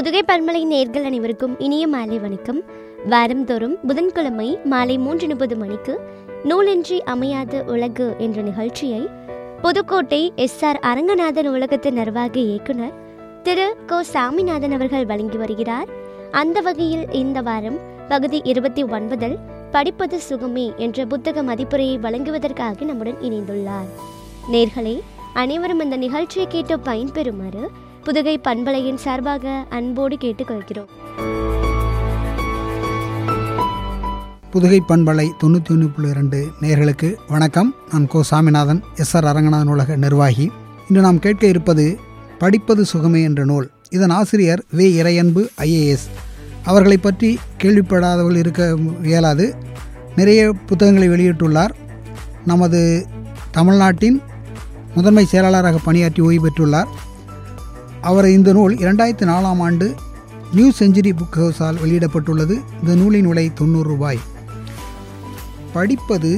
புதுகை பன்மலை நேர்கள் அனைவருக்கும் இனிய மாலை வணக்கம் வாரந்தோறும் புதன்கிழமை மாலை மூன்று முப்பது மணிக்கு நூலின்றி அமையாத உலகு என்ற நிகழ்ச்சியை புதுக்கோட்டை எஸ் ஆர் அரங்கநாதன் உலகத்தின் நிர்வாக இயக்குனர் திரு கோ சாமிநாதன் அவர்கள் வழங்கி வருகிறார் அந்த வகையில் இந்த வாரம் பகுதி இருபத்தி ஒன்பதில் படிப்பது சுகமே என்ற புத்தக மதிப்புரையை வழங்குவதற்காக நம்முடன் இணைந்துள்ளார் நேர்களே அனைவரும் இந்த நிகழ்ச்சியை கேட்டு பயன்பெறுமாறு புதுகை பண்பலையின் சார்பாக அன்போடு கேட்டுக்கொள்கிறோம் புதுகை பண்பலை தொண்ணூற்றி ஒன்று புள்ளி இரண்டு நேர்களுக்கு வணக்கம் நான் கோ சாமிநாதன் எஸ் ஆர் அரங்கநாதன் உலக நிர்வாகி இன்று நாம் கேட்க இருப்பது படிப்பது சுகமே என்ற நூல் இதன் ஆசிரியர் வே இறையன்பு ஐஏஎஸ் அவர்களை பற்றி கேள்விப்படாதவர்கள் இருக்க இயலாது நிறைய புத்தகங்களை வெளியிட்டுள்ளார் நமது தமிழ்நாட்டின் முதன்மை செயலாளராக பணியாற்றி ஓய்வு பெற்றுள்ளார் அவர் இந்த நூல் இரண்டாயிரத்தி நாலாம் ஆண்டு நியூ செஞ்சுரி புக் ஹவுஸால் வெளியிடப்பட்டுள்ளது இந்த நூலின் விலை தொண்ணூறு ரூபாய் படிப்பது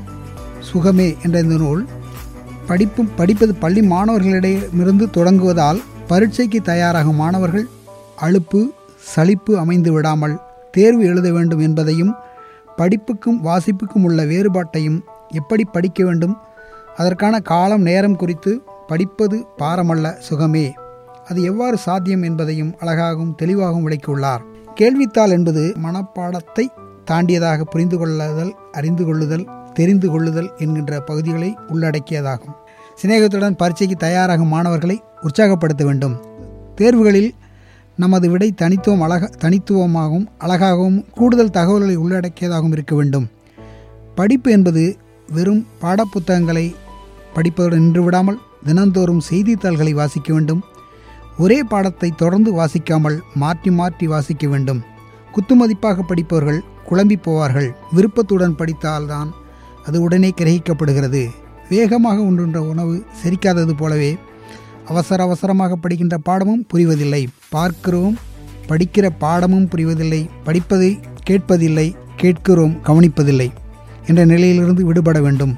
சுகமே என்ற இந்த நூல் படிப்பு படிப்பது பள்ளி மாணவர்களிடமிருந்து தொடங்குவதால் பரீட்சைக்கு தயாராகும் மாணவர்கள் அலுப்பு சலிப்பு அமைந்து விடாமல் தேர்வு எழுத வேண்டும் என்பதையும் படிப்புக்கும் வாசிப்புக்கும் உள்ள வேறுபாட்டையும் எப்படி படிக்க வேண்டும் அதற்கான காலம் நேரம் குறித்து படிப்பது பாரமல்ல சுகமே அது எவ்வாறு சாத்தியம் என்பதையும் அழகாகவும் தெளிவாகவும் விளக்கியுள்ளார் கேள்வித்தாள் என்பது மனப்பாடத்தை தாண்டியதாக புரிந்து கொள்ளுதல் அறிந்து கொள்ளுதல் தெரிந்து கொள்ளுதல் என்கின்ற பகுதிகளை உள்ளடக்கியதாகும் சிநேகத்துடன் பரீட்சைக்கு தயாராகும் மாணவர்களை உற்சாகப்படுத்த வேண்டும் தேர்வுகளில் நமது விடை தனித்துவம் அழக தனித்துவமாகவும் அழகாகவும் கூடுதல் தகவல்களை உள்ளடக்கியதாகவும் இருக்க வேண்டும் படிப்பு என்பது வெறும் பாடப்புத்தகங்களை படிப்பதோடு நின்று விடாமல் தினந்தோறும் செய்தித்தாள்களை வாசிக்க வேண்டும் ஒரே பாடத்தை தொடர்ந்து வாசிக்காமல் மாற்றி மாற்றி வாசிக்க வேண்டும் குத்துமதிப்பாக படிப்பவர்கள் குழம்பி போவார்கள் விருப்பத்துடன் படித்தால்தான் அது உடனே கிரகிக்கப்படுகிறது வேகமாக உண்ணுன்ற உணவு செரிக்காதது போலவே அவசர அவசரமாக படிக்கின்ற பாடமும் புரிவதில்லை பார்க்கிறோம் படிக்கிற பாடமும் புரிவதில்லை படிப்பதை கேட்பதில்லை கேட்கிறோம் கவனிப்பதில்லை என்ற நிலையிலிருந்து விடுபட வேண்டும்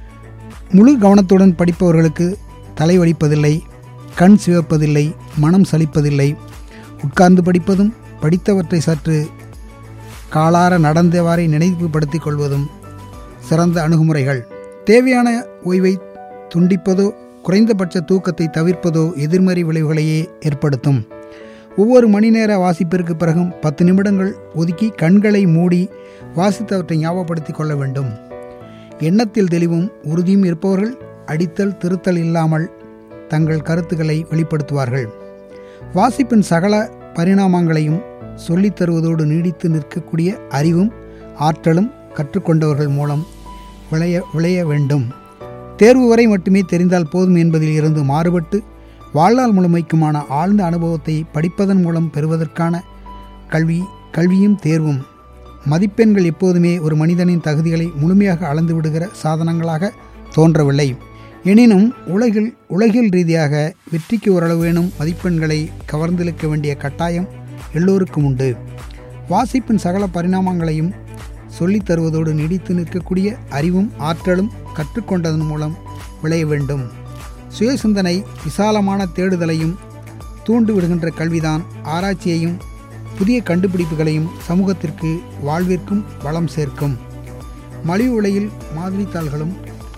முழு கவனத்துடன் படிப்பவர்களுக்கு தலைவலிப்பதில்லை கண் சிவப்பதில்லை மனம் சலிப்பதில்லை உட்கார்ந்து படிப்பதும் படித்தவற்றை சற்று காலார நடந்தவாறை நினைவுபடுத்திக் கொள்வதும் சிறந்த அணுகுமுறைகள் தேவையான ஓய்வை துண்டிப்பதோ குறைந்தபட்ச தூக்கத்தை தவிர்ப்பதோ எதிர்மறை விளைவுகளையே ஏற்படுத்தும் ஒவ்வொரு மணி நேர வாசிப்பிற்கு பிறகும் பத்து நிமிடங்கள் ஒதுக்கி கண்களை மூடி வாசித்தவற்றை ஞாபகப்படுத்திக் கொள்ள வேண்டும் எண்ணத்தில் தெளிவும் உறுதியும் இருப்பவர்கள் அடித்தல் திருத்தல் இல்லாமல் தங்கள் கருத்துக்களை வெளிப்படுத்துவார்கள் வாசிப்பின் சகல பரிணாமங்களையும் சொல்லித் தருவதோடு நீடித்து நிற்கக்கூடிய அறிவும் ஆற்றலும் கற்றுக்கொண்டவர்கள் மூலம் விளைய விளைய வேண்டும் தேர்வு வரை மட்டுமே தெரிந்தால் போதும் என்பதில் இருந்து மாறுபட்டு வாழ்நாள் முழுமைக்குமான ஆழ்ந்த அனுபவத்தை படிப்பதன் மூலம் பெறுவதற்கான கல்வி கல்வியும் தேர்வும் மதிப்பெண்கள் எப்போதுமே ஒரு மனிதனின் தகுதிகளை முழுமையாக அளந்து விடுகிற சாதனங்களாக தோன்றவில்லை எனினும் உலகில் உலகில் ரீதியாக வெற்றிக்கு ஓரளவேனும் மதிப்பெண்களை கவர்ந்திழுக்க வேண்டிய கட்டாயம் எல்லோருக்கும் உண்டு வாசிப்பின் சகல பரிணாமங்களையும் சொல்லித் தருவதோடு நீடித்து நிற்கக்கூடிய அறிவும் ஆற்றலும் கற்றுக்கொண்டதன் மூலம் விளைய வேண்டும் சுயசிந்தனை விசாலமான தேடுதலையும் தூண்டிவிடுகின்ற கல்விதான் ஆராய்ச்சியையும் புதிய கண்டுபிடிப்புகளையும் சமூகத்திற்கு வாழ்விற்கும் வளம் சேர்க்கும் மலிவு உலையில் மாதிரித்தாள்களும்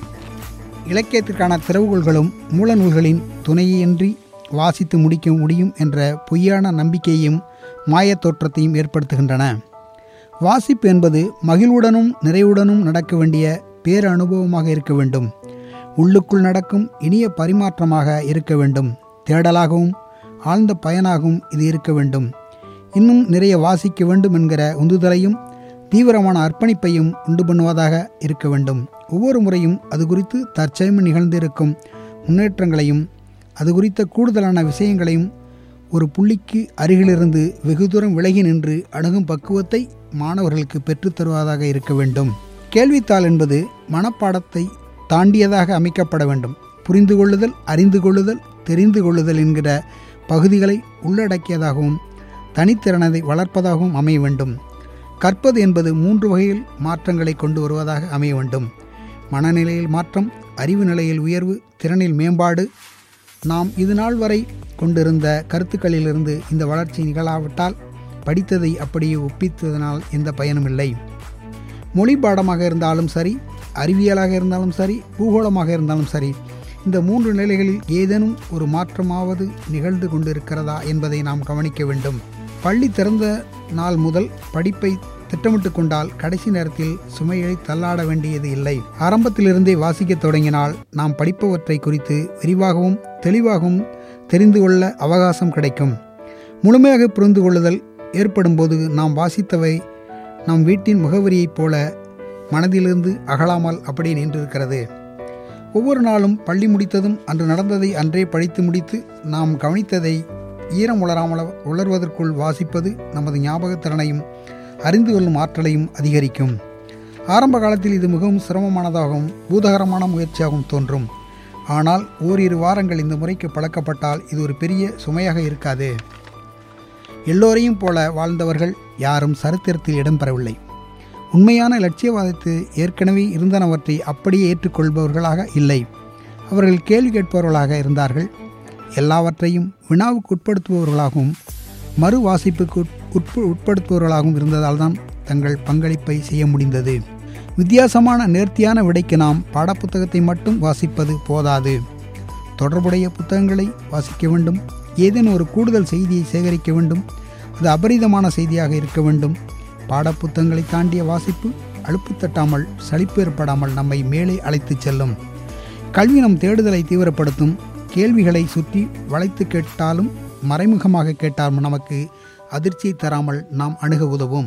இலக்கியத்திற்கான திறவுகோள்களும் மூல நூல்களின் துணையின்றி வாசித்து முடிக்க முடியும் என்ற பொய்யான நம்பிக்கையையும் மாயத் தோற்றத்தையும் ஏற்படுத்துகின்றன வாசிப்பு என்பது மகிழ்வுடனும் நிறைவுடனும் நடக்க வேண்டிய பேர அனுபவமாக இருக்க வேண்டும் உள்ளுக்குள் நடக்கும் இனிய பரிமாற்றமாக இருக்க வேண்டும் தேடலாகவும் ஆழ்ந்த பயனாகவும் இது இருக்க வேண்டும் இன்னும் நிறைய வாசிக்க வேண்டும் என்கிற உந்துதலையும் தீவிரமான அர்ப்பணிப்பையும் உண்டு பண்ணுவதாக இருக்க வேண்டும் ஒவ்வொரு முறையும் அது குறித்து தற்சயம் நிகழ்ந்திருக்கும் முன்னேற்றங்களையும் அது குறித்த கூடுதலான விஷயங்களையும் ஒரு புள்ளிக்கு அருகிலிருந்து வெகு தூரம் விலகி நின்று அணுகும் பக்குவத்தை மாணவர்களுக்கு பெற்றுத்தருவதாக இருக்க வேண்டும் கேள்வித்தாள் என்பது மனப்பாடத்தை தாண்டியதாக அமைக்கப்பட வேண்டும் புரிந்து கொள்ளுதல் அறிந்து கொள்ளுதல் தெரிந்து கொள்ளுதல் என்கிற பகுதிகளை உள்ளடக்கியதாகவும் தனித்திறனதை வளர்ப்பதாகவும் அமைய வேண்டும் கற்பது என்பது மூன்று வகையில் மாற்றங்களை கொண்டு வருவதாக அமைய வேண்டும் மனநிலையில் மாற்றம் அறிவு நிலையில் உயர்வு திறனில் மேம்பாடு நாம் இது நாள் வரை கொண்டிருந்த கருத்துக்களிலிருந்து இந்த வளர்ச்சி நிகழாவிட்டால் படித்ததை அப்படியே ஒப்பித்ததனால் எந்த பயனும் இல்லை மொழி பாடமாக இருந்தாலும் சரி அறிவியலாக இருந்தாலும் சரி பூகோளமாக இருந்தாலும் சரி இந்த மூன்று நிலைகளில் ஏதேனும் ஒரு மாற்றமாவது நிகழ்ந்து கொண்டிருக்கிறதா என்பதை நாம் கவனிக்க வேண்டும் பள்ளி திறந்த நாள் முதல் படிப்பை திட்டமிட்டு கொண்டால் கடைசி நேரத்தில் சுமையை தள்ளாட வேண்டியது இல்லை ஆரம்பத்திலிருந்தே வாசிக்கத் தொடங்கினால் நாம் படிப்பவற்றை குறித்து விரிவாகவும் தெளிவாகவும் தெரிந்து கொள்ள அவகாசம் கிடைக்கும் முழுமையாக புரிந்து கொள்ளுதல் ஏற்படும் போது நாம் வாசித்தவை நம் வீட்டின் முகவரியைப் போல மனதிலிருந்து அகலாமல் அப்படியே நின்றிருக்கிறது ஒவ்வொரு நாளும் பள்ளி முடித்ததும் அன்று நடந்ததை அன்றே படித்து முடித்து நாம் கவனித்ததை ஈரம் உளராமல் உலர்வதற்குள் வாசிப்பது நமது ஞாபகத்திறனையும் அறிந்து கொள்ளும் ஆற்றலையும் அதிகரிக்கும் ஆரம்ப காலத்தில் இது மிகவும் சிரமமானதாகவும் பூதகரமான முயற்சியாகவும் தோன்றும் ஆனால் ஓரிரு வாரங்கள் இந்த முறைக்கு பழக்கப்பட்டால் இது ஒரு பெரிய சுமையாக இருக்காது எல்லோரையும் போல வாழ்ந்தவர்கள் யாரும் சரித்திரத்தில் இடம்பெறவில்லை உண்மையான லட்சியவாதத்தை ஏற்கனவே இருந்தனவற்றை அப்படியே ஏற்றுக்கொள்பவர்களாக இல்லை அவர்கள் கேள்வி கேட்பவர்களாக இருந்தார்கள் எல்லாவற்றையும் வினாவுக்கு உட்படுத்துபவர்களாகவும் மறு வாசிப்புக்கு உட்பு உட்படுத்துபவர்களாகவும் இருந்ததால் தான் தங்கள் பங்களிப்பை செய்ய முடிந்தது வித்தியாசமான நேர்த்தியான விடைக்கு நாம் பாடப்புத்தகத்தை மட்டும் வாசிப்பது போதாது தொடர்புடைய புத்தகங்களை வாசிக்க வேண்டும் ஏதேனும் ஒரு கூடுதல் செய்தியை சேகரிக்க வேண்டும் அது அபரிதமான செய்தியாக இருக்க வேண்டும் பாடப்புத்தகங்களை தாண்டிய வாசிப்பு அலுப்பு தட்டாமல் சலிப்பு ஏற்படாமல் நம்மை மேலே அழைத்துச் செல்லும் கல்வி நம் தேடுதலை தீவிரப்படுத்தும் கேள்விகளை சுற்றி வளைத்து கேட்டாலும் மறைமுகமாக கேட்டாலும் நமக்கு அதிர்ச்சியை தராமல் நாம் அணுக உதவும்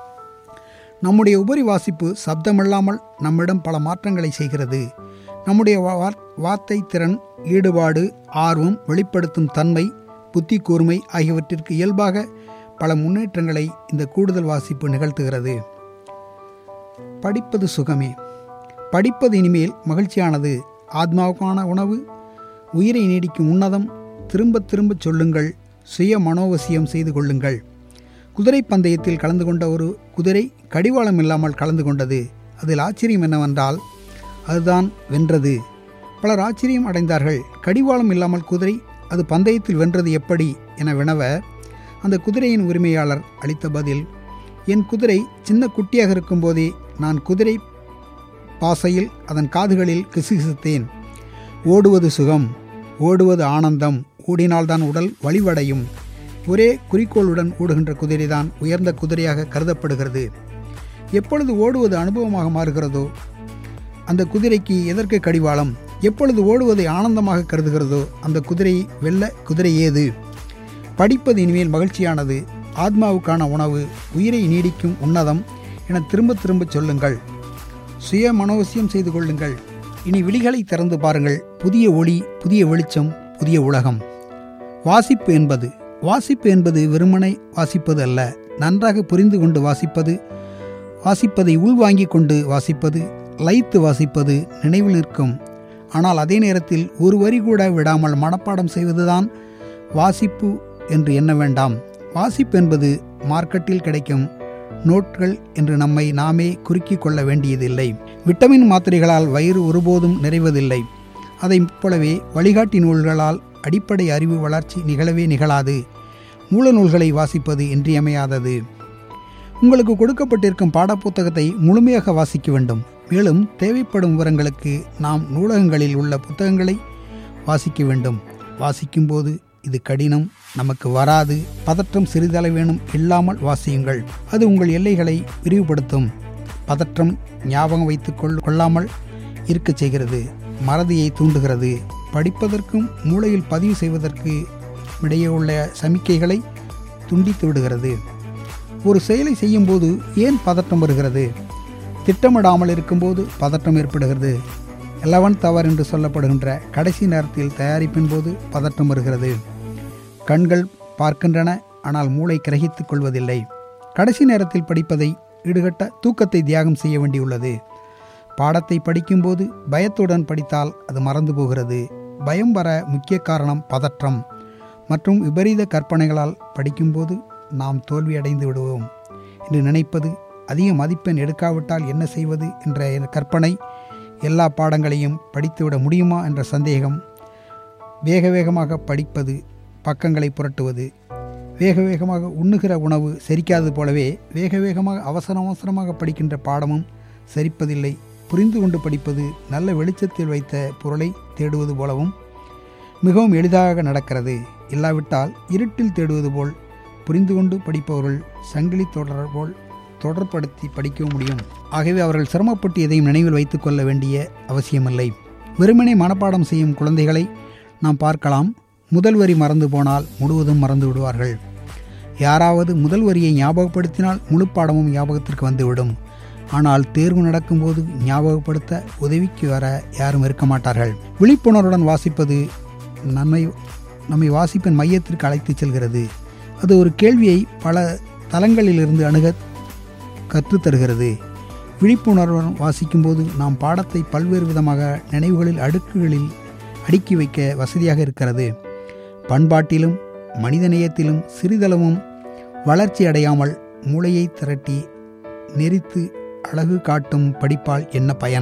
நம்முடைய உபரி வாசிப்பு சப்தமில்லாமல் நம்மிடம் பல மாற்றங்களை செய்கிறது நம்முடைய வார்த்தை திறன் ஈடுபாடு ஆர்வம் வெளிப்படுத்தும் தன்மை புத்தி கூர்மை ஆகியவற்றிற்கு இயல்பாக பல முன்னேற்றங்களை இந்த கூடுதல் வாசிப்பு நிகழ்த்துகிறது படிப்பது சுகமே படிப்பது இனிமேல் மகிழ்ச்சியானது ஆத்மாவுக்கான உணவு உயிரை நீடிக்கும் உன்னதம் திரும்ப திரும்ப சொல்லுங்கள் சுய மனோவசியம் செய்து கொள்ளுங்கள் குதிரை பந்தயத்தில் கலந்து கொண்ட ஒரு குதிரை கடிவாளம் இல்லாமல் கலந்து கொண்டது அதில் ஆச்சரியம் என்னவென்றால் அதுதான் வென்றது பலர் ஆச்சரியம் அடைந்தார்கள் கடிவாளம் இல்லாமல் குதிரை அது பந்தயத்தில் வென்றது எப்படி என வினவ அந்த குதிரையின் உரிமையாளர் அளித்த பதில் என் குதிரை சின்ன குட்டியாக இருக்கும்போதே நான் குதிரை பாசையில் அதன் காதுகளில் கிசுகிசுத்தேன் ஓடுவது சுகம் ஓடுவது ஆனந்தம் ஓடினால்தான் உடல் வலிவடையும் ஒரே குறிக்கோளுடன் ஓடுகின்ற குதிரைதான் உயர்ந்த குதிரையாக கருதப்படுகிறது எப்பொழுது ஓடுவது அனுபவமாக மாறுகிறதோ அந்த குதிரைக்கு எதற்கு கடிவாளம் எப்பொழுது ஓடுவதை ஆனந்தமாக கருதுகிறதோ அந்த குதிரை வெல்ல குதிரை ஏது படிப்பது இனிமேல் மகிழ்ச்சியானது ஆத்மாவுக்கான உணவு உயிரை நீடிக்கும் உன்னதம் என திரும்ப திரும்ப சொல்லுங்கள் சுய மனோவசியம் செய்து கொள்ளுங்கள் இனி விழிகளை திறந்து பாருங்கள் புதிய ஒளி புதிய வெளிச்சம் புதிய உலகம் வாசிப்பு என்பது வாசிப்பு என்பது வெறுமனை வாசிப்பது அல்ல நன்றாக புரிந்து கொண்டு வாசிப்பது வாசிப்பதை உள்வாங்கிக் கொண்டு வாசிப்பது லைத்து வாசிப்பது நினைவில் நிற்கும் ஆனால் அதே நேரத்தில் ஒரு வரி கூட விடாமல் மனப்பாடம் செய்வதுதான் வாசிப்பு என்று எண்ண வேண்டாம் வாசிப்பு என்பது மார்க்கெட்டில் கிடைக்கும் நோட்கள் என்று நம்மை நாமே குறுக்கிக் கொள்ள வேண்டியதில்லை விட்டமின் மாத்திரைகளால் வயிறு ஒருபோதும் நிறைவதில்லை அதைப் போலவே வழிகாட்டி நூல்களால் அடிப்படை அறிவு வளர்ச்சி நிகழவே நிகழாது மூல நூல்களை வாசிப்பது இன்றியமையாதது உங்களுக்கு கொடுக்கப்பட்டிருக்கும் பாடப்புத்தகத்தை முழுமையாக வாசிக்க வேண்டும் மேலும் தேவைப்படும் விவரங்களுக்கு நாம் நூலகங்களில் உள்ள புத்தகங்களை வாசிக்க வேண்டும் வாசிக்கும்போது இது கடினம் நமக்கு வராது பதற்றம் சிறிதளவேனும் இல்லாமல் வாசியுங்கள் அது உங்கள் எல்லைகளை விரிவுபடுத்தும் பதற்றம் ஞாபகம் வைத்துக் கொள் கொள்ளாமல் இருக்கச் செய்கிறது மறதியை தூண்டுகிறது படிப்பதற்கும் மூளையில் பதிவு செய்வதற்கு இடையே உள்ள சமிக்கைகளை துண்டித்து விடுகிறது ஒரு செயலை செய்யும்போது ஏன் பதட்டம் வருகிறது திட்டமிடாமல் இருக்கும்போது பதட்டம் ஏற்படுகிறது எலவன் தவறு என்று சொல்லப்படுகின்ற கடைசி நேரத்தில் தயாரிப்பின் போது பதட்டம் வருகிறது கண்கள் பார்க்கின்றன ஆனால் மூளை கிரகித்துக் கொள்வதில்லை கடைசி நேரத்தில் படிப்பதை ஈடுகட்ட தூக்கத்தை தியாகம் செய்ய வேண்டியுள்ளது பாடத்தை படிக்கும்போது பயத்துடன் படித்தால் அது மறந்து போகிறது பயம் வர முக்கிய காரணம் பதற்றம் மற்றும் விபரீத கற்பனைகளால் படிக்கும்போது நாம் தோல்வியடைந்து விடுவோம் என்று நினைப்பது அதிக மதிப்பெண் எடுக்காவிட்டால் என்ன செய்வது என்ற கற்பனை எல்லா பாடங்களையும் படித்துவிட முடியுமா என்ற சந்தேகம் வேக வேகமாக படிப்பது பக்கங்களை புரட்டுவது வேக வேகமாக உண்ணுகிற உணவு செரிக்காதது போலவே வேக வேகமாக அவசர அவசரமாக படிக்கின்ற பாடமும் செரிப்பதில்லை புரிந்து கொண்டு படிப்பது நல்ல வெளிச்சத்தில் வைத்த பொருளை தேடுவது போலவும் மிகவும் எளிதாக நடக்கிறது இல்லாவிட்டால் இருட்டில் தேடுவது போல் புரிந்து கொண்டு படிப்பவர்கள் சங்கிலி தொடர் போல் தொடர்படுத்தி படிக்கவும் முடியும் ஆகவே அவர்கள் சிரமப்பட்டு எதையும் நினைவில் வைத்துக் கொள்ள வேண்டிய அவசியமில்லை வெறுமனே மனப்பாடம் செய்யும் குழந்தைகளை நாம் பார்க்கலாம் முதல் வரி மறந்து போனால் முழுவதும் மறந்து விடுவார்கள் யாராவது முதல் வரியை ஞாபகப்படுத்தினால் முழு பாடமும் ஞாபகத்திற்கு வந்துவிடும் ஆனால் தேர்வு நடக்கும்போது ஞாபகப்படுத்த உதவிக்கு வர யாரும் இருக்க மாட்டார்கள் விழிப்புணர்வுடன் வாசிப்பது நம்மை நம்மை வாசிப்பின் மையத்திற்கு அழைத்துச் செல்கிறது அது ஒரு கேள்வியை பல தளங்களிலிருந்து அணுக கற்றுத்தருகிறது விழிப்புணர்வுடன் வாசிக்கும்போது நாம் பாடத்தை பல்வேறு விதமாக நினைவுகளில் அடுக்குகளில் அடுக்கி வைக்க வசதியாக இருக்கிறது பண்பாட்டிலும் மனிதநேயத்திலும் சிறிதளவும் வளர்ச்சி அடையாமல் மூளையை திரட்டி நெறித்து அழகு காட்டும் படிப்பால் என்ன பயன்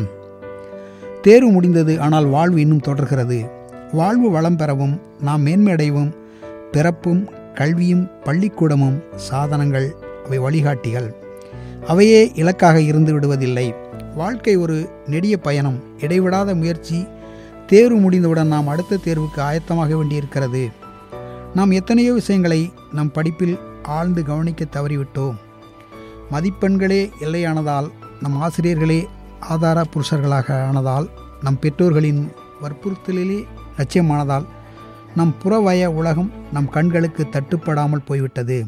தேர்வு முடிந்தது ஆனால் வாழ்வு இன்னும் தொடர்கிறது வாழ்வு வளம் பெறவும் நாம் மேன்மையடையவும் பிறப்பும் கல்வியும் பள்ளிக்கூடமும் சாதனங்கள் அவை வழிகாட்டிகள் அவையே இலக்காக இருந்து விடுவதில்லை வாழ்க்கை ஒரு நெடிய பயணம் இடைவிடாத முயற்சி தேர்வு முடிந்தவுடன் நாம் அடுத்த தேர்வுக்கு ஆயத்தமாக வேண்டியிருக்கிறது நாம் எத்தனையோ விஷயங்களை நம் படிப்பில் ஆழ்ந்து கவனிக்க தவறிவிட்டோம் மதிப்பெண்களே எல்லையானதால் நம் ஆசிரியர்களே ஆதார புருஷர்களாக ஆனதால் நம் பெற்றோர்களின் வற்புறுத்தலிலே லட்சியமானதால் நம் புறவய உலகம் நம் கண்களுக்கு தட்டுப்படாமல் போய்விட்டது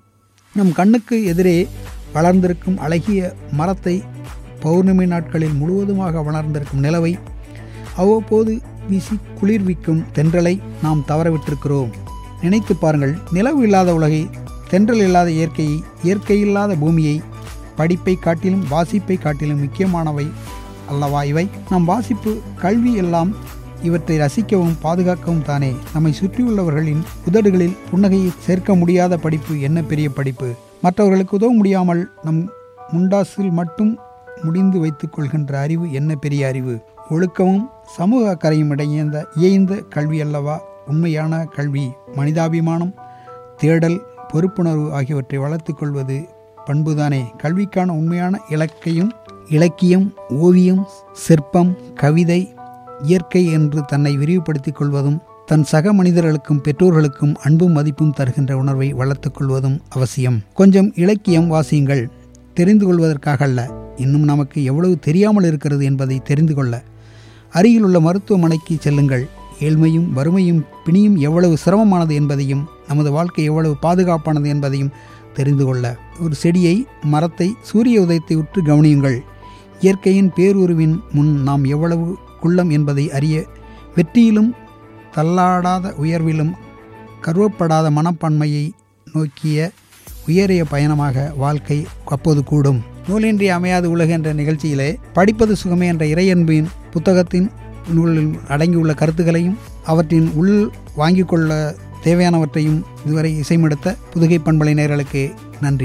நம் கண்ணுக்கு எதிரே வளர்ந்திருக்கும் அழகிய மரத்தை பௌர்ணமி நாட்களில் முழுவதுமாக வளர்ந்திருக்கும் நிலவை அவ்வப்போது வீசி குளிர்விக்கும் தென்றலை நாம் தவறவிட்டிருக்கிறோம் நினைத்து பாருங்கள் நிலவு இல்லாத உலகை தென்றல் இல்லாத இயற்கையை இயற்கை இல்லாத பூமியை படிப்பை காட்டிலும் வாசிப்பை காட்டிலும் முக்கியமானவை அல்லவா இவை நம் வாசிப்பு கல்வி எல்லாம் இவற்றை ரசிக்கவும் பாதுகாக்கவும் தானே நம்மை சுற்றியுள்ளவர்களின் உதடுகளில் புன்னகையை சேர்க்க முடியாத படிப்பு என்ன பெரிய படிப்பு மற்றவர்களுக்கு உதவ முடியாமல் நம் முண்டாசில் மட்டும் முடிந்து வைத்துக் கொள்கின்ற அறிவு என்ன பெரிய அறிவு ஒழுக்கமும் சமூக அக்கறையும் இடையேந்த இயைந்த கல்வி அல்லவா உண்மையான கல்வி மனிதாபிமானம் தேடல் பொறுப்புணர்வு ஆகியவற்றை வளர்த்து கொள்வது பண்புதானே கல்விக்கான உண்மையான இலக்கையும் இலக்கியம் ஓவியம் சிற்பம் கவிதை இயற்கை என்று தன்னை விரிவுபடுத்திக் கொள்வதும் தன் சக மனிதர்களுக்கும் பெற்றோர்களுக்கும் அன்பும் மதிப்பும் தருகின்ற உணர்வை வளர்த்துக் கொள்வதும் அவசியம் கொஞ்சம் இலக்கியம் வாசியுங்கள் தெரிந்து கொள்வதற்காக அல்ல இன்னும் நமக்கு எவ்வளவு தெரியாமல் இருக்கிறது என்பதை தெரிந்து கொள்ள அருகில் உள்ள மருத்துவமனைக்கு செல்லுங்கள் ஏழ்மையும் வறுமையும் பிணியும் எவ்வளவு சிரமமானது என்பதையும் நமது வாழ்க்கை எவ்வளவு பாதுகாப்பானது என்பதையும் தெரிந்து கொள்ள ஒரு செடியை மரத்தை சூரிய உதயத்தை உற்று கவனியுங்கள் இயற்கையின் பேருருவின் முன் நாம் எவ்வளவு குள்ளம் என்பதை அறிய வெற்றியிலும் தள்ளாடாத உயர்விலும் கருவப்படாத மனப்பான்மையை நோக்கிய உயரிய பயணமாக வாழ்க்கை அப்போது கூடும் நூலின்றி அமையாது உலகு என்ற நிகழ்ச்சியிலே படிப்பது சுகமே என்ற இறையன்பின் புத்தகத்தின் நூலில் அடங்கியுள்ள கருத்துக்களையும் அவற்றின் உள் வாங்கிக் கொள்ள தேவையானவற்றையும் இதுவரை இசைமெடுத்த புதுகை பண்பலை நேர்களுக்கு நன்றி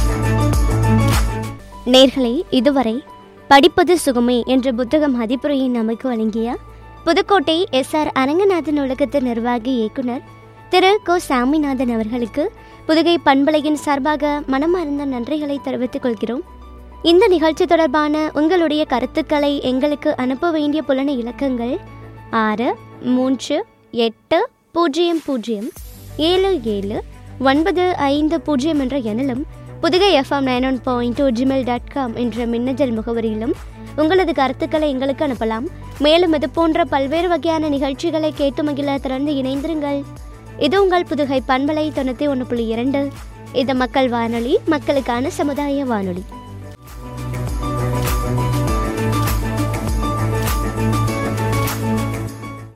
நேர்களே இதுவரை படிப்பது சுகமே என்ற புத்தகம் மதிப்புரையை நமக்கு வழங்கிய புதுக்கோட்டை எஸ் ஆர் அரங்கநாதன் நூலகத்து நிர்வாகி இயக்குனர் திரு கோ சாமிநாதன் அவர்களுக்கு புதுகை பண்பலையின் சார்பாக மனமார்ந்த நன்றிகளை தெரிவித்துக் கொள்கிறோம் இந்த நிகழ்ச்சி தொடர்பான உங்களுடைய கருத்துக்களை எங்களுக்கு அனுப்ப வேண்டிய புலன இலக்கங்கள் ஆறு மூன்று எட்டு பூஜ்ஜியம் பூஜ்ஜியம் ஏழு ஏழு ஒன்பது ஐந்து பூஜ்ஜியம் என்ற எண்ணிலும் Pudugai FM nine one point two Gmail dot com என்ற மின்னஞ்சல் முகவரியிலும் உங்களது கருத்துக்களை எங்களுக்கு அனுப்பலாம் மேலும் இது போன்ற பல்வேறு வகையான நிகழ்ச்சிகளை கேட்டு மகிழ திறந்து இணைந்திருங்கள் இது உங்கள் புதுகை பண்பலை தொண்ணூற்றி ஒன்று புள்ளி இரண்டு இது மக்கள் வானொலி மக்களுக்கான சமுதாய வானொலி